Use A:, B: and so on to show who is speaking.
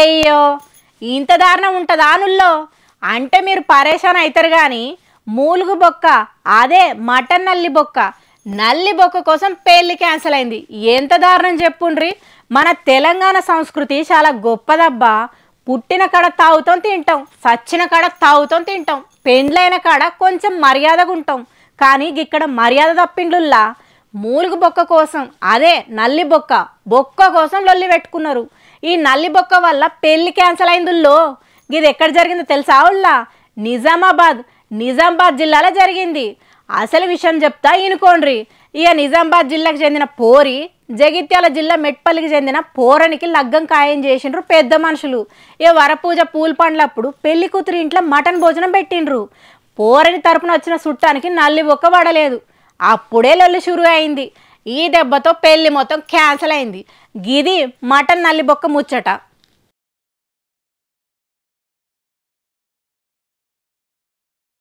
A: అయ్యో ఇంత దారుణం ఉంటుందా నుల్లో అంటే మీరు పరేషాన్ అవుతారు కానీ మూలుగు బొక్క అదే మటన్ నల్లి బొక్క నల్లి బొక్క కోసం పెళ్లి క్యాన్సిల్ అయింది ఎంత దారుణం చెప్పుండ్రి మన తెలంగాణ సంస్కృతి చాలా గొప్పదబ్బా పుట్టిన కాడ తాగుతాం తింటాం సచ్చిన కాడ తాగుతాం తింటాం పెండ్లైన కాడ కొంచెం మర్యాదగా ఉంటాం కానీ ఇక్కడ మర్యాద తప్పిండ్లుల్లా మూలుగు బొక్క కోసం అదే నల్లి బొక్క బొక్క కోసం లొల్లి పెట్టుకున్నారు ఈ నల్లి బొక్క వల్ల పెళ్లి క్యాన్సిల్ అయిందుల్లో ఇది ఎక్కడ జరిగిందో తెలుసా ఉల్లా నిజామాబాద్ నిజామాబాద్ జిల్లాలో జరిగింది అసలు విషయం చెప్తా ఈనుకోండ్రి ఇక నిజామాబాద్ జిల్లాకు చెందిన పోరి జగిత్యాల జిల్లా మెట్పల్లికి చెందిన పోరనికి లగ్గం ఖాయం చేసిండ్రు పెద్ద మనుషులు ఇక వరపూజ పూల పండ్లప్పుడు పెళ్లి కూతురు ఇంట్లో మటన్ భోజనం పెట్టిండ్రు పోరని తరపున వచ్చిన చుట్టానికి నల్లి బొక్క పడలేదు అప్పుడే లొల్లి షురు అయింది ఈ దెబ్బతో పెళ్లి మొత్తం క్యాన్సిల్ అయింది గిది మటన్ నల్లి బొక్క ముచ్చట